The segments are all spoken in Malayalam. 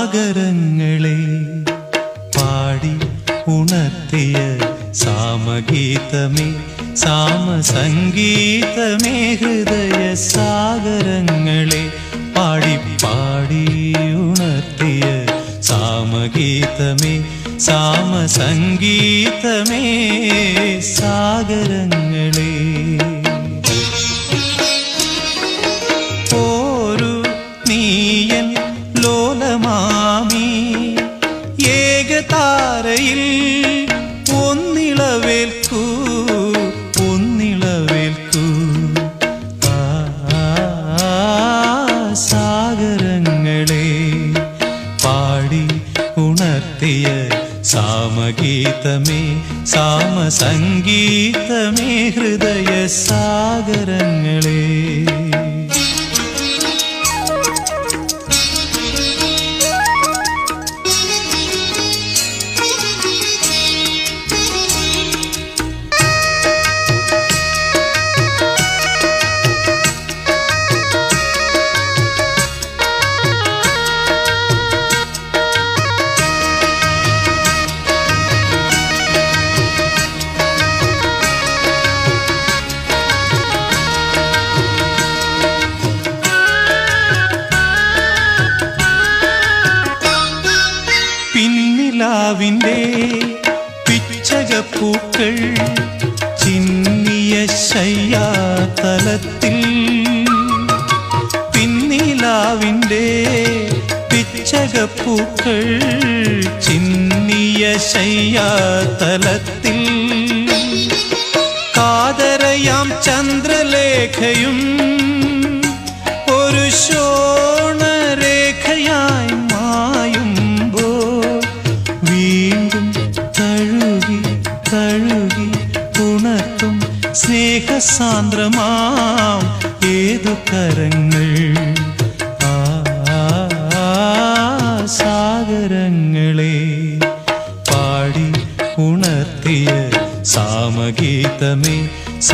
സാഗരങ്ങളെ പാടി ഉണർത്തിയ സാമഗീതമേ സാമസംഗീതമേ ഹൃദയ സാഗരങ്ങളെ പാടി പാടി ഉണർത്തിയ സാമഗീതമേ സാമസംഗീതമേ സാഗരങ്ങളെ പോരു നീയൻ ലോലമാമി ഏകതാരയിൽ ഒന്നിളവേൽക്കൂ ഒന്നിളവേൽക്കൂ ആ, സാഗരങ്ങളെ പാടി ഉണർത്തിയ സാമഗീതമേ സാമസംഗീതമേ ഹൃദയ സാഗരങ്ങളെ പിന്നിലാവിൻ്റെ പിച്ചകപ്പൂക്കൾ ചിന്നിയ ശയ്യാതലത്തിൽ പിന്നിലാവിൻ്റെ പിച്ചകപ്പൂക്കൾ ചിന്നിയ ശയ്യാതലത്തിൽ കാതരയാം ചന്ദ്രലേഖയും ഒരു ശോണരേഖയായി മായുമ്പോ വീണ്ടും തഴുകി തഴുകി ഉണർത്തും സ്നേഹസാന്ദ്രമാം ഏതു കരങ്ങൾ ആ സാഗരങ്ങളെ പാടി ഉണർത്തിയ സാമഗീതമേ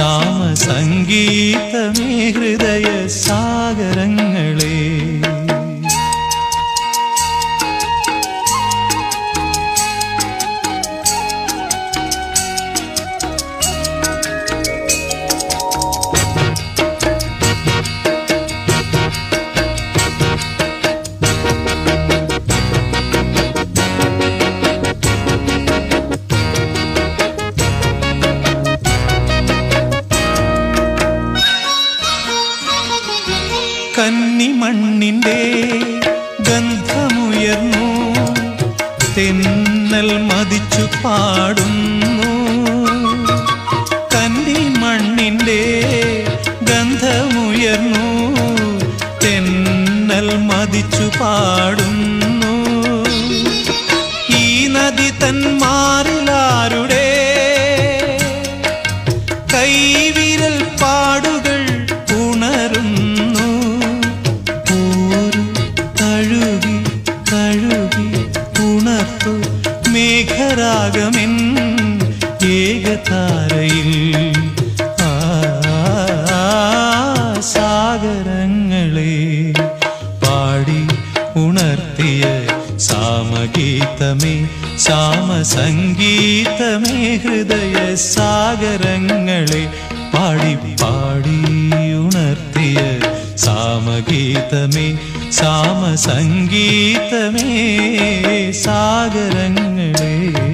സാമസംഗീതമേ ഹൃദയ സാഗരങ്ങളെ കന്നിമണ്ണിൻ്റെ ഗന്ധമുയർന്നു തെന്നൽ മതിച്ചു പാടുന്നു കന്നിമണ്ണിൻ്റെ ഗന്ധമുയർന്നു തെന്നൽ മതിച്ചു പാടുന്നു ഈ നദി തന്മാറിലാരുടെ കൈവിരൽ പാടുകൾ ഉണരുന്നു ഒരു തഴുകി തഴുകി ഉണർത്തു മേഘരാഗമെൻ ഏകതാരയിൽ ആ സാഗരങ്ങളെ പാടി ഉണർത്തിയ സാമഗീതമേ സാമസംഗീതമേ ഹൃദയ സാഗരങ്ങളെ പാടി പാടി ഉണർത്തിയ സാമഗീതമേ സാമസംഗീതമേ സാഗരങ്ങളെ